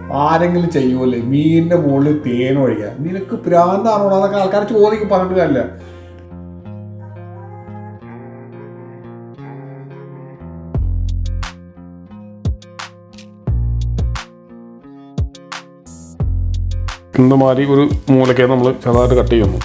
ആരെങ്കിലും ചെയ്യുമല്ലേ മീനിന്റെ മുകളിൽ തേൻ ഒഴിക്കുക നിനക്ക് പ്രാന്താണോ അതൊക്കെ ആൾക്കാർ ചോദിക്കും പറഞ്ഞിട്ട് കാര്യമില്ല ഇന്ന് മാറി ഒരു മൂലയ്ക്ക് നമ്മൾ ചെറുതായിട്ട് കട്ട് ചെയ്യുന്നു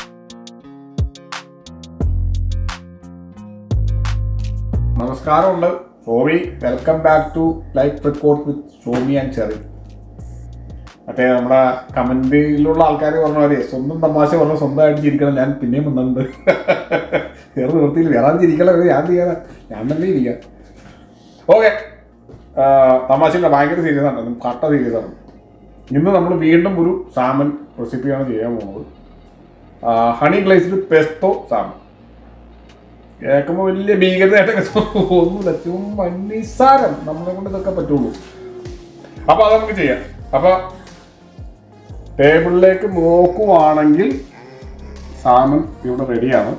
നമസ്കാരമുണ്ട് Shomi welcome back to life record with Shomi and Cherry മറ്റേ നമ്മുടെ കമന്റിലുള്ള ആൾക്കാർ പറഞ്ഞ പോലെ സ്വന്തം തമാശ പറഞ്ഞ സ്വന്തമായിട്ട് ചിരിക്കണം ഞാൻ പിന്നെയും വന്നിട്ടുണ്ട് വേറെ നിവൃത്തിയിൽ വേറെ ആരും ചിരിക്കല ഞാൻ ചെയ്യാൻ ഞാൻ തന്നെ ഇരിക്കാം ഓക്കെ തമാശയില്ല ഭയങ്കര സീരിയസ് ആണ് കട്ട സീരിയസ് ആണ് ഇന്ന് നമ്മൾ വീണ്ടും ഒരു സാമൻ റെസിപ്പിയാണ് ചെയ്യാൻ പോകുന്നത് ഹണി ഗ്ലേസ്ഡ് പെസ്തോ സാമൻ കേൾക്കുമ്പോൾ വലിയ ഭീകരതയായിട്ടൊക്കെ തോന്നുന്നില്ല ചുമ്മാ നിസ്സാരം നമ്മളെ കൊണ്ട് ഇതൊക്കെ പറ്റുള്ളൂ അപ്പൊ അത് നമുക്ക് ചെയ്യാം അപ്പൊ ടേബിളിലേക്ക് നോക്കുവാണെങ്കിൽ സാമൻ ഇവിടെ റെഡിയാണ്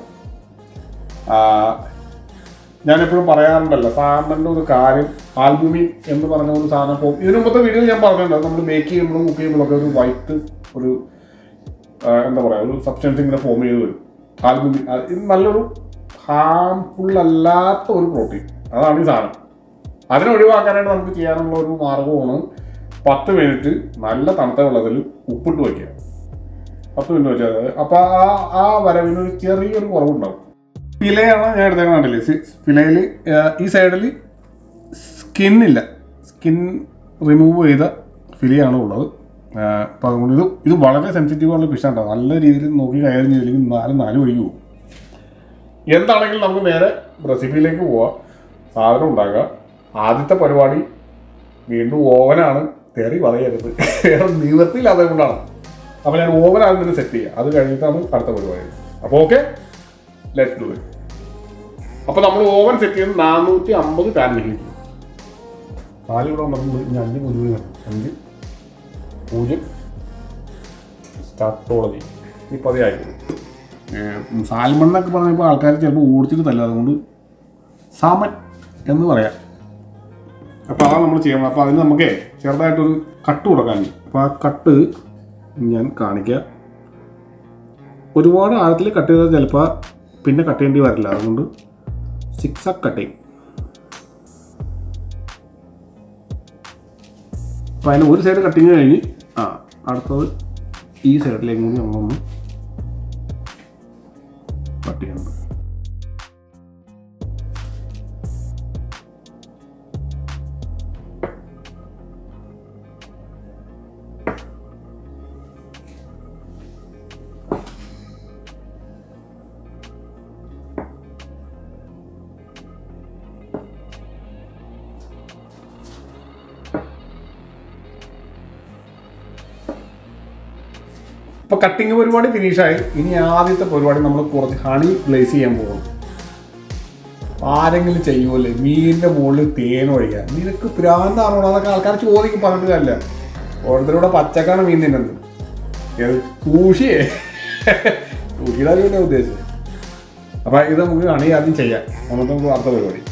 ഞാനെപ്പോഴും പറയാറുണ്ടല്ലോ സാമൻ്റെ ഒരു കാര്യം ആൽബുമിൻ എന്ന് പറഞ്ഞ ഒരു സാധനം ഇപ്പോൾ ഇതിനു മുമ്പത്തെ വീഡിയോയിൽ ഞാൻ പറഞ്ഞിട്ടുണ്ട് നമ്മൾ മേക്ക് ചെയ്യുമ്പോഴും കുക്ക് ചെയ്യുമ്പോഴൊക്കെ ഒരു വൈറ്റ് ഒരു ആ, എന്താ പറയുക ഒരു സബ്സ്റ്റൻസ് ഇങ്ങനെ ഫോം ചെയ്ത് വരും ആൽബുമിൻ അത് ഇത് നല്ലൊരു ഹാംഫുൾ അല്ലാത്ത ഒരു പ്രോട്ടീൻ അതാണ് ഈ സാധനം അതിനെ ഒഴിവാക്കാനായിട്ട് നമുക്ക് ചെയ്യാനുള്ള ഒരു മാർഗമാണ് പത്ത് മിനിറ്റ് നല്ല തണുത്ത വെള്ളത്തിൽ ഉപ്പിട്ട് വയ്ക്കുക പത്ത് മിനിറ്റ് വെച്ചാൽ അപ്പോൾ ആ ആ വരവിന് ഒരു ചെറിയൊരു കുറവുണ്ടാവും ഫിലയാണ് ഞാൻ എടുത്തേക്കാൻ കണ്ടില്ലേ ഫിലയിൽ ഈ സൈഡിൽ സ്കിന്നില്ല സ്കിൻ റിമൂവ് ചെയ്ത ഫിലിയാണ് ഉള്ളത് അപ്പോൾ അതുകൊണ്ട് ഇത് ഇത് വളരെ സെൻസിറ്റീവ് ഉള്ള ഫിഷാണ് നല്ല രീതിയിൽ നോക്കി കൈകാര്യം ചെയ്തില്ലെങ്കിൽ നാല് നാല് വഴിക്ക് പോകും എന്താണെങ്കിലും നമുക്ക് നേരെ റെസിപ്പിയിലേക്ക് പോവാം സാധനം ഉണ്ടാക്കുക ആദ്യത്തെ പരിപാടി വീണ്ടും ഓവനാണ് തെറി പറയരുത് വേറെ നിവൃത്തിയിൽ അതുകൊണ്ടാണ് അപ്പോൾ ഞാൻ ഓവൻ ആദ്യം തന്നെ സെറ്റ് ചെയ്യുക അത് കഴിഞ്ഞിട്ടാണ് അടുത്ത പരിപാടി അപ്പോൾ ഓക്കെ ലെറ്റ് ഡു ഇറ്റ് അപ്പോൾ നമ്മൾ ഓവൻ സെറ്റ് ചെയ്യുന്നത് നാനൂറ്റി അമ്പത് ഫാനിലേക്ക് നാല് ഇവിടെ വന്നിട്ടുണ്ട് ഇനി അഞ്ച് പൂജ്യം അഞ്ച് പൂജ്യം സ്റ്റാർട്ടോളജി ഇപ്പോൾ അതേ ആയിക്കോളും സാൽമൺ എന്നൊക്കെ പറഞ്ഞപ്പോൾ ആൾക്കാർ ചിലപ്പോൾ ഓടിച്ചിട്ട് തല്ല അതുകൊണ്ട് സാമൻ എന്ന് പറയാം അപ്പോൾ അതാണ് നമ്മൾ ചെയ്യണം അപ്പോൾ അതിന് നമുക്ക് ചെറുതായിട്ടൊരു കട്ട് കൊടുക്കാൻ അപ്പോൾ ആ കട്ട് ഞാൻ കാണിക്കാം ഒരുപാട് ആഴത്തിൽ കട്ട് ചെയ്താൽ ചിലപ്പോൾ പിന്നെ കട്ട് ചെയ്യേണ്ടി വരില്ല അതുകൊണ്ട് സിക്സ് ആ കട്ടിങ് അപ്പോൾ അതിന് ഒരു സൈഡ് കട്ടിങ് കഴിഞ്ഞ് ആ അടുത്തത് ഈ സൈഡിലേക്ക് കൂടി നമ്മളൊന്ന് കട്ട് ചെയ്യണം ഇപ്പൊ കട്ടിങ് പരിപാടി ഫിനിഷായി ഇനി ആദ്യത്തെ പരിപാടി നമ്മൾ കുറച്ച് ഹണി ഗ്ലേസ് ചെയ്യാൻ പോകുന്നു ആരെങ്കിലും ചെയ്യുമല്ലേ മീനിന്റെ മുകളിൽ തേൻ ഒഴിക്കുക നിനക്ക് പ്രാന്താണോ അതൊക്കെ ആൾക്കാർ ചോദിക്കും പറഞ്ഞിട്ട് കാര്യമില്ല ഓരോരുത്തരുടെ പച്ചക്കാണ് മീൻ തിന്നുന്നത് ഏത് സൂഷിയേ സൂഷിയുടെ കാര്യമല്ലേ ഉദ്ദേശിച്ചത് അപ്പൊ ഇത് നമുക്ക് ഹണി ആദ്യം ചെയ്യാം എന്നിട്ട് നമുക്ക് അടുത്ത പരിപാടി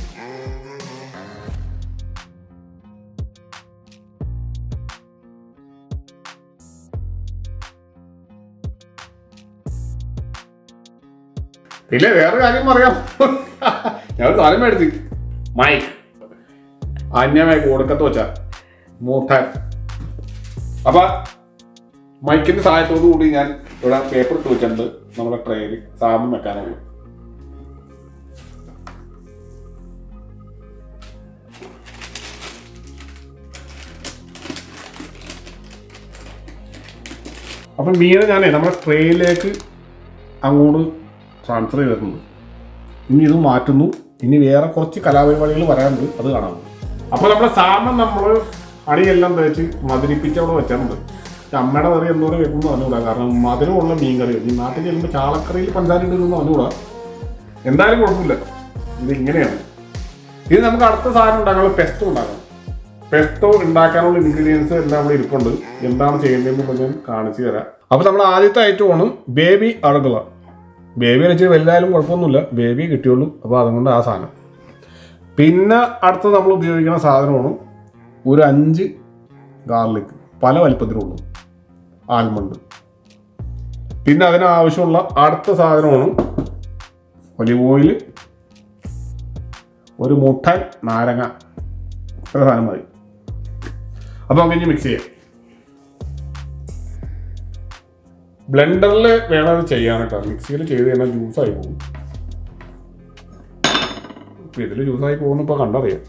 ഇല്ല വേറെ കാര്യം പറയാം ഞാൻ ഒരു സാധനം മേടിച്ച് മൈക്ക് അന്യമായി കൊടുക്കത്ത് വെച്ച മൂട്ടാൻ അപ്പൊ മൈക്കിന്റെ സഹായത്തോടു കൂടി ഞാൻ ഇവിടെ പേപ്പർ ഇട്ട് വെച്ചിട്ടുണ്ട് നമ്മുടെ ട്രെയിൽ സാധനം വെക്കാനുള്ളൂ അപ്പം മീനെ ഞാനേ നമ്മുടെ ട്രെയിലേക്ക് അങ്ങോട്ട് ട്രാൻസ്ഫർ ചെയ്തിട്ടുണ്ട് ഇനി ഇത് മാറ്റുന്നു ഇനി വേറെ കുറച്ച് കലാപരിപാടികൾ വരാനുണ്ട് അത് കാണാം അപ്പോൾ നമ്മുടെ സാമൻ നമ്മൾ അടിയെല്ലാം തേച്ച് മധുരിപ്പിച്ച് അവിടെ വെച്ചിട്ടുണ്ട് പക്ഷെ അമ്മയുടെ കറി എന്തോരം വെക്കുമ്പോൾ അറിഞ്ഞൂടാ കാരണം മധുരമുള്ള മീൻ കറി ഈ നാട്ടിൽ ചെല്ലുമ്പോൾ ചാളക്കറിയിൽ പഞ്ചാര ഇടുന്നു അറിഞ്ഞൂടാ എന്തായാലും കുഴപ്പമില്ല ഇത് ഇങ്ങനെയാണ് ഇത് നമുക്ക് അടുത്ത സാധനം ഉണ്ടാക്കാനുള്ള പെസ്റ്റോ ഉണ്ടാക്കണം പെസ്റ്റോ ഉണ്ടാക്കാനുള്ള ഇൻഗ്രീഡിയൻസ് എല്ലാം ഇവിടെ ഇരിപ്പുണ്ട് എന്താണ് ചെയ്യേണ്ടതെന്ന് ഞാൻ കാണിച്ചു തരാം അപ്പോൾ നമ്മൾ ആദ്യത്തെ ഐറ്റമാണ് ബേബി അറുകള ബേബി വെച്ച് വലുതായാലും കുഴപ്പമൊന്നുമില്ല ബേബി കിട്ടിയുള്ളൂ അപ്പോൾ അതുകൊണ്ട് ആ സാധനം പിന്നെ അടുത്ത് നമ്മൾ ഉപയോഗിക്കുന്ന സാധനമാണ് ഒരു അഞ്ച് ഗാർലിക് പല വലിപ്പത്തിലുള്ളൂ ആൽമണ്ട് പിന്നെ അതിനാവശ്യമുള്ള അടുത്ത സാധനമാണ് ഒലിവ് ഓയിൽ ഒരു മുട്ടൻ നാരങ്ങ ഇത്ര സാധനം മതി അപ്പോൾ നമുക്ക് ഇനി മിക്സ് ചെയ്യാം ബ്ലെൻഡറിൽ വേണം അത് ചെയ്യാൻ കേട്ടോ മിക്സിയിൽ ചെയ്ത് കഴിഞ്ഞാൽ ജ്യൂസായി പോകും ഇപ്പം ഇതിൽ ജ്യൂസായി പോകുന്നു ഇപ്പോൾ കണ്ടറിയാം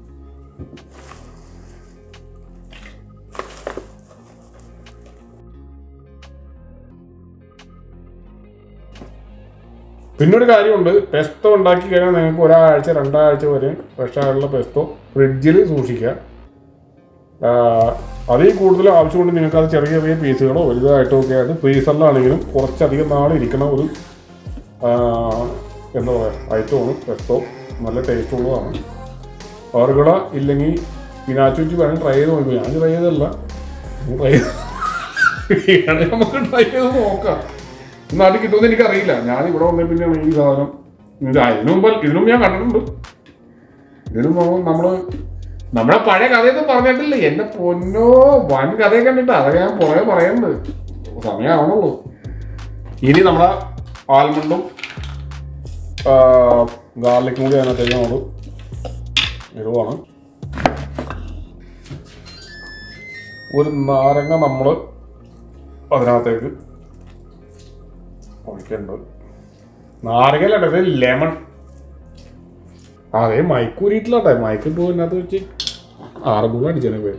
പിന്നൊരു കാര്യമുണ്ട് പെസ്തോ ഉണ്ടാക്കി കഴിഞ്ഞാൽ നിങ്ങൾക്ക് ഒരാഴ്ച രണ്ടാഴ്ച വരെ ഫ്രഷായുള്ള പെസ്തോ ഫ്രിഡ്ജിൽ സൂക്ഷിക്കുക ആഹ് അതിൽ കൂടുതൽ ആവശ്യമുണ്ട് നിങ്ങൾക്ക് അത് ചെറിയ ചെറിയ പീസുകളോ വലുതായിട്ടോ ഒക്കെ ആയിട്ട് ഫ്രീസറിലാണെങ്കിലും കുറച്ചധികം നാൾ ഇരിക്കണ ഒരു ആഹ് എന്താ പറയുക ഐറ്റമാണ് പെസ്തോ നല്ല ടേസ്റ്റ് ഉള്ളതാണ് അവർക്കുടെ ഇല്ലെങ്കിൽ പിനാച്ചു വെച്ച് വേണമെങ്കിൽ ട്രൈ ചെയ്ത് നോക്കുക ഞാൻ ട്രൈ ചെയ്തല്ല ട്രൈ ചെയ്ത് നമുക്ക് ട്രൈ ചെയ്ത് നോക്കാം നാട്ടിൽ കിട്ടുമെന്ന് എനിക്കറിയില്ല ഞാൻ ഇവിടെ വന്നേ പിന്നെയാണ് ഈ സാധനം ഇത് ഇതിനു മുമ്പ് ഇതിനു മുമ്പ് ഞാൻ കണ്ടിട്ടുണ്ട് ഇതിനു മുമ്പ് നമ്മള് നമ്മളെ പഴയ കഥയൊന്നും പറഞ്ഞിട്ടില്ല എന്റെ പൊന്നോ വൻ കഥയൊക്കെ കണ്ടിട്ട് അതൊക്കെ ഞാൻ പുറകെ പറയുന്നുണ്ട് സമയമാവണുള്ളൂ ഇനി നമ്മളെ ആൽമണ്ടും ഗാർലിക്കും കൂടി അതിനകത്തേക്ക് നമ്മൾ ഇടുവാണ് ഒരു നാരങ്ങ നമ്മൾ അതിനകത്തേക്ക് ഒഴിക്കുന്നുണ്ട് നാരങ്ങല്ല ഇത് ലെമൺ അതെ മൈക്ക് ഊരിയിട്ടില്ലാട്ടെ മൈക്ക് ഇപ്പോൾ ഇതിനകത്ത് വെച്ച് ആറുമുള്ള അടിച്ചാണ് പേര്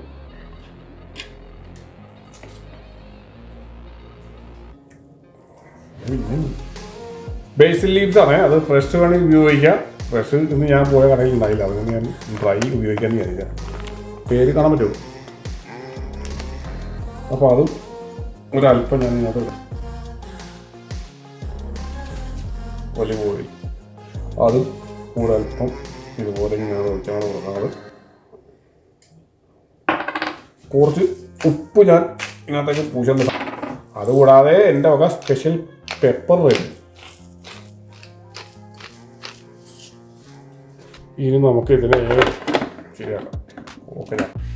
ബേസിൽ ലീവ്സ് ആണ് അത് ഫ്രഷ് വേണമെങ്കിൽ ഉപയോഗിക്കാം ഫ്രഷ് ഇന്ന് ഞാൻ പോയ കടയിൽ ഉണ്ടായില്ല അതുകൊണ്ട് ഞാൻ ഡ്രൈ ഉപയോഗിക്കാൻ വിചാരിക്കാം പേര് കാണാൻ പറ്റുമോ അപ്പോൾ അതും ഒരല്പം ഞാൻ ഇതിനകത്ത് ഇടാം ഒലിവ് ഓയിൽ അതും ഒരല്പം ഇതുപോലെ ഇങ്ങനെ ഒഴിച്ചാണ് കൊടുക്കുന്നത് കുറച്ച് ഉപ്പ് ഞാൻ ഇതിനകത്തേക്ക് പൂശന്നിടാം അതുകൂടാതെ എൻ്റെ വക സ്പെഷ്യൽ പെപ്പർ വരും ഇനി നമുക്ക് ഇതിനെ ശരിയാക്കാം ഓക്കെ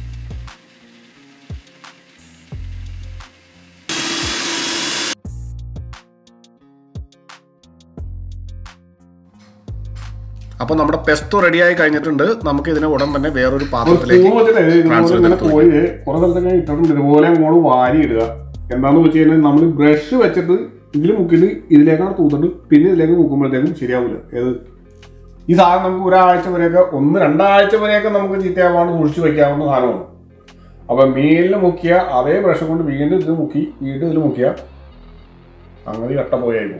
അപ്പോൾ നമ്മുടെ പെസ്തോ റെഡിയായി കഴിഞ്ഞിട്ടുണ്ട് നമുക്ക് ഇതിനെ ഉടൻ തന്നെ വേറൊരു പാത്രത്തിലേക്ക് സ്പൂൺ വെച്ചിട്ട് ഇതുപോലെ ട്രാൻസ്ഫർ ഇങ്ങനെ ചെയ്തെടുത്തു. പോയി കുറെ സ്ഥലത്തൊക്കെ ഇട്ടിട്ടുണ്ട് ഇതുപോലെ അങ്ങോട്ട് വാരി ഇടുക എന്താന്ന് വെച്ച് കഴിഞ്ഞാൽ നമ്മൾ ബ്രഷ് വെച്ചിട്ട് ഇതിൽ മുക്കിയിട്ട് ഇതിലേക്കാണ് തൂത്തിട്ട് പിന്നെ ഇതിലേക്ക് മുക്കുമ്പോഴത്തേക്കും ശരിയാവില്ല ഏത് ഈ സാധനം നമുക്ക് ഒരാഴ്ച വരെയൊക്കെ ഒന്ന് രണ്ടാഴ്ച വരെയൊക്കെ നമുക്ക് ചീത്തയാവാണ്ട് സൂക്ഷിച്ച് വെക്കാവുന്ന സാധനമാണ് അപ്പൊ മീനിൽ മുക്കിയ അതേ ബ്രഷ് കൊണ്ട് വീണ്ടും ഇത് മുക്കി വീണ്ടും ഇതിൽ മുക്കിയ അങ്ങനെ കട്ട പോയായിരുന്നു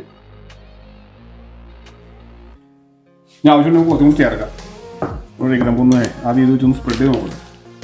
ഞാൻ ആവശ്യമുണ്ടെങ്കിൽ കുറച്ചും കൂടി ചേർക്കാം ഒഴിക്കണം നമുക്ക് ഒന്ന് ആദ്യം ഇത് വെച്ചൊന്ന് സ്പ്രെഡ് ചെയ്ത് നോക്കണം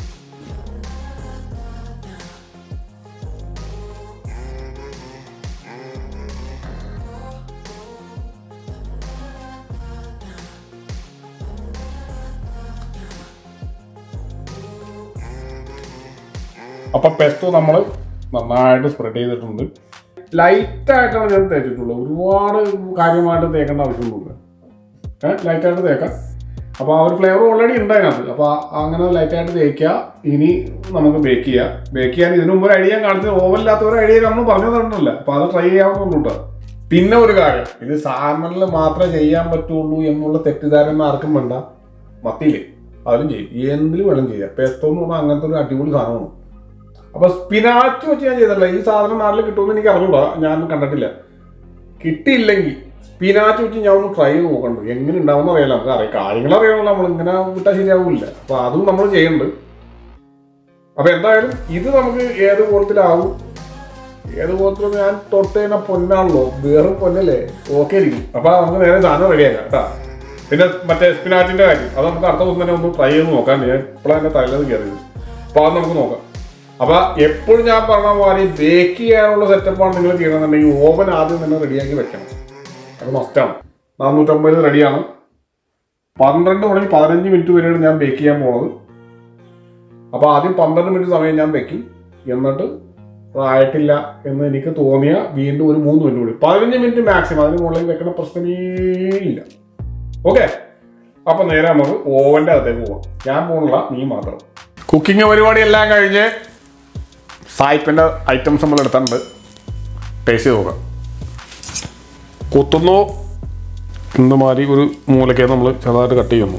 അപ്പൊ പെസ്റ്റോ നമ്മൾ നന്നായിട്ട് സ്പ്രെഡ് ചെയ്തിട്ടുണ്ട് ലൈറ്റ് ആയിട്ടാണ് ഞാൻ തേച്ചിട്ടുള്ളത് ഒരുപാട് കാര്യമായിട്ട് തേക്കേണ്ട ആവശ്യമൊന്നുമില്ല ഏഹ് ലൈറ്റായിട്ട് തേക്കാം അപ്പോൾ ആ ഒരു ഫ്ലേവർ ഓൾറെഡി ഉണ്ട് അതിനകത്ത് അപ്പോൾ അങ്ങനെ ലൈറ്റായിട്ട് തേക്കുക ഇനി നമുക്ക് ബേക്ക് ചെയ്യാം ബേക്ക് ചെയ്യാൻ ഇതിനു മുമ്പ് ഒരു ഐഡിയ കാണിച്ചത് ഓവനില്ലാത്ത ഒരു ഐഡിയ നമ്മൾ പറഞ്ഞു തന്നിട്ടില്ല അപ്പോൾ അത് ട്രൈ ചെയ്യാവുന്നുള്ളൂ കേട്ടോ പിന്നെ ഒരു കാര്യം ഇത് സാൽമണിൽ മാത്രമേ ചെയ്യാൻ പറ്റുള്ളൂ എന്നുള്ള തെറ്റിദ്ധാരണ ആർക്കും വേണ്ട മത്തിയില് അതിലും ചെയ്യും എന്തിലും വേണം ചെയ്യാം പെസ്തോ എന്ന് പറഞ്ഞാൽ അങ്ങനത്തെ ഒരു അടിപൊളി സാധനമാണ് അപ്പൊ സ്പിനാച്ച് വെച്ച് ഞാൻ ചെയ്തിട്ടില്ല ഈ സാധനം നാട്ടിൽ കിട്ടുമെന്ന് എനിക്ക് അറിഞ്ഞൂടാ ഞാൻ കണ്ടിട്ടില്ല കിട്ടിയില്ലെങ്കിൽ സ്പിനാച്ച് വെച്ച് ഞാൻ ഒന്ന് ട്രൈ ചെയ്ത് നോക്കണ്ട് എങ്ങനെ ഉണ്ടാവുന്ന അറിയാലോ നമുക്ക് അറിയാം കാര്യങ്ങൾ അറിയാമല്ലോ നമ്മൾ ഇങ്ങനെ വിട്ടാൽ ശരിയാവില്ല അപ്പൊ അതും നമ്മൾ ചെയ്യുന്നുണ്ട് അപ്പൊ എന്തായാലും ഇത് നമുക്ക് ഏത് കോലത്തിലാവും ഏത് കോലത്തിലും ഞാൻ തൊട്ട് കഴിഞ്ഞ പൊന്നാണല്ലോ വേറും പൊന്നല്ലേ ഓക്കെ ഇരിക്കും അപ്പൊ നമുക്ക് നേരെ സാധനം റെഡിയാക്കാം കേട്ടാ പിന്നെ മറ്റേ സ്പിനാച്ചിന്റെ കാര്യം അത് നമുക്ക് അടുത്ത ദിവസം തന്നെ ഒന്ന് ട്രൈ ചെയ്ത് നോക്കാം ഞാൻ ഇപ്പോഴാണ് എന്റെ തലയിൽ കയറിയത് അപ്പൊ അത് നമുക്ക് നോക്കാം അപ്പൊ എപ്പോഴും ഞാൻ പറഞ്ഞ പോലെ ബേക്ക് ചെയ്യാനുള്ള സെറ്റപ്പാണ് നിങ്ങൾ ചെയ്യണമെന്നുണ്ടെങ്കിൽ ഓവൻ ആദ്യം തന്നെ റെഡിയാക്കി വെക്കണം അത് മസ്റ്റാണ് നാനൂറ്റമ്പത് റെഡിയാണ് പന്ത്രണ്ട് തുടങ്ങി പതിനഞ്ച് മിനിറ്റ് വരെയാണ് ഞാൻ ബേക്ക് ചെയ്യാൻ പോണത് അപ്പോൾ ആദ്യം പന്ത്രണ്ട് മിനിറ്റ് സമയം ഞാൻ വെക്കും എന്നിട്ട് ആയിട്ടില്ല എന്ന് എനിക്ക് തോന്നിയ വീണ്ടും ഒരു മൂന്ന് മിനിറ്റ് കൂടി പതിനഞ്ച് മിനിറ്റ് മാക്സിമം അതിന് മുകളിൽ വെക്കുന്ന പ്രശ്നമേ ഇല്ല ഓക്കെ അപ്പം നേരെ നമുക്ക് ഓവൻ്റെ അകത്തേക്ക് പോവാം ഞാൻ പോണില്ല നീ മാത്രം കുക്കിംഗ് പരിപാടി എല്ലാം കഴിഞ്ഞ് സായിപ്പിൻ്റെ ഐറ്റംസ് നമ്മൾ എടുത്തിട്ടുണ്ട് ടേസ്റ്റ് ചെയ്ത് നോക്കാം കൊത്തുന്നോ എന്ന മാതിരി ഒരു മൂലയ്ക്ക് നമ്മൾ ചെറുതായിട്ട് കട്ട് ചെയ്യുന്നു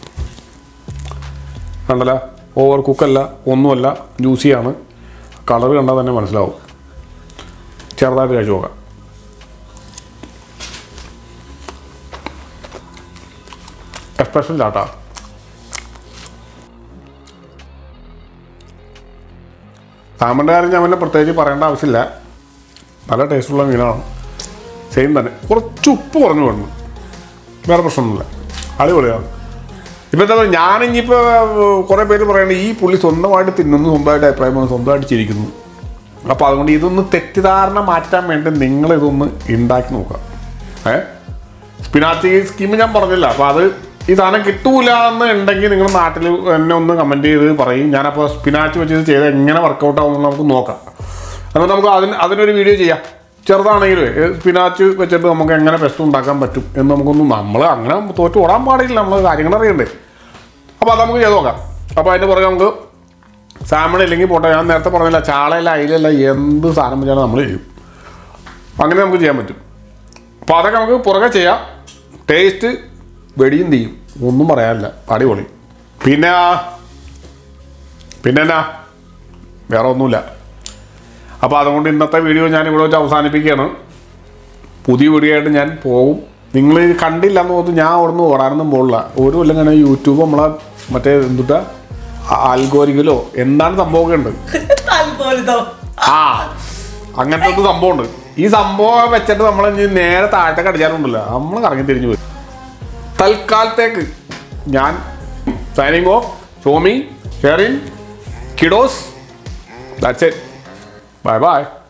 കണ്ടല്ല ഓവർ കുക്കല്ല ഒന്നുമല്ല ജ്യൂസിയാണ് കളർ കണ്ടാൽ തന്നെ മനസ്സിലാവും ചെറുതായിട്ട് കഴിച്ചു നോക്കാം എക്സ്പ്രഷൻ ചാട്ടാ സാമ്പൻ്റെ കാര്യം ഞാൻ പിന്നെ പ്രത്യേകിച്ച് പറയേണ്ട ആവശ്യമില്ല നല്ല ടേസ്റ്റുള്ള മീനാണ് സെയിം തന്നെ കുറച്ച് ഉപ്പ് കുറഞ്ഞു വന്നു വേറെ പ്രശ്നമൊന്നുമില്ല അടിപൊളിയാണ് ഇപ്പം എന്താ പറയുക ഞാനിപ്പോൾ കുറേ പേര് പറയുന്നത് ഈ പുള്ളി സ്വന്തമായിട്ട് തിന്നുന്നു സ്വന്തമായിട്ട് അഭിപ്രായം പറയുന്നു സ്വന്തമായിട്ട് ചിരിക്കുന്നു അപ്പോൾ അതുകൊണ്ട് ഇതൊന്ന് തെറ്റിദ്ധാരണ മാറ്റാൻ വേണ്ടി നിങ്ങൾ ഇതൊന്ന് ഉണ്ടാക്കി നോക്കുക ഏ സ്പിനാച്ച് സ്കീം ഞാൻ പറഞ്ഞില്ല അപ്പോൾ അത് ഈ സാധനം കിട്ടൂല എന്ന് ഉണ്ടെങ്കിൽ നിങ്ങൾ നാട്ടിൽ എന്നെ ഒന്ന് കമൻറ്റ് ചെയ്ത് പറയും ഞാനപ്പോൾ സ്പിനാച്ച് വെച്ച് ഇത് ചെയ്ത് എങ്ങനെ വർക്കൗട്ട് ആവുമെന്ന് നമുക്ക് നോക്കാം അതുകൊണ്ട് നമുക്ക് അതിന് അതിനൊരു വീഡിയോ ചെയ്യാം ചെറുതാണെങ്കിലും സ്പിനാച്ച് വെച്ചിട്ട് നമുക്ക് എങ്ങനെ പെസ്റ്റ് ഉണ്ടാക്കാൻ പറ്റും എന്ന് നമുക്കൊന്നും നമ്മൾ അങ്ങനെ തോറ്റ് ഓടാൻ പാടില്ല നമ്മൾ കാര്യങ്ങൾ അറിയണ്ടേ അപ്പോൾ അത് നമുക്ക് ചെയ്ത് നോക്കാം അപ്പോൾ അതിൻ്റെ പുറകെ നമുക്ക് സാമൺ ഇല്ലെങ്കിൽ പോട്ടെ ഞാൻ നേരത്തെ പറഞ്ഞില്ല ചാളയില്ല അയിലല്ല എന്ത് സാധനം വെച്ചാലും നമ്മൾ ചെയ്യും അങ്ങനെ നമുക്ക് ചെയ്യാൻ പറ്റും അപ്പോൾ അതൊക്കെ നമുക്ക് പുറകെ ചെയ്യാം ടേസ്റ്റ് വെടിയും തീയും ഒന്നും പറയാനില്ല അടിപൊളി പിന്നെ പിന്നെ എന്നാ വേറെ ഒന്നുമില്ല അപ്പോൾ അതുകൊണ്ട് ഇന്നത്തെ വീഡിയോ ഞാൻ ഇവിടെ വെച്ച് അവസാനിപ്പിക്കുകയാണ് പുതിയ വീഡിയോ ആയിട്ട് ഞാൻ പോകും നിങ്ങൾ കണ്ടില്ല എന്ന് തോന്നുന്നു ഞാൻ അവിടെ നിന്ന് ഓടാനൊന്നും പോകില്ല ഒരു കൊല്ലം കഴിഞ്ഞാൽ യൂട്യൂബ് നമ്മളെ മറ്റേ എന്തുട്ടാ ആൽഗോരിക്കലോ എന്താണ് സംഭവമൊക്കെ ഉണ്ട് താല്പര്യം ആ അങ്ങനത്തെ ഒരു സംഭവമുണ്ട് ഈ സംഭവം വെച്ചിട്ട് നമ്മൾ ഇനി നേരെ താഴത്തേക്ക് അടിച്ചാലുണ്ടല്ലോ നമ്മൾ കറങ്ങി തിരിഞ്ഞു പോയി തൽക്കാലത്തേക്ക് ഞാൻ signing off Shomi Sherin kiddos that's it bye by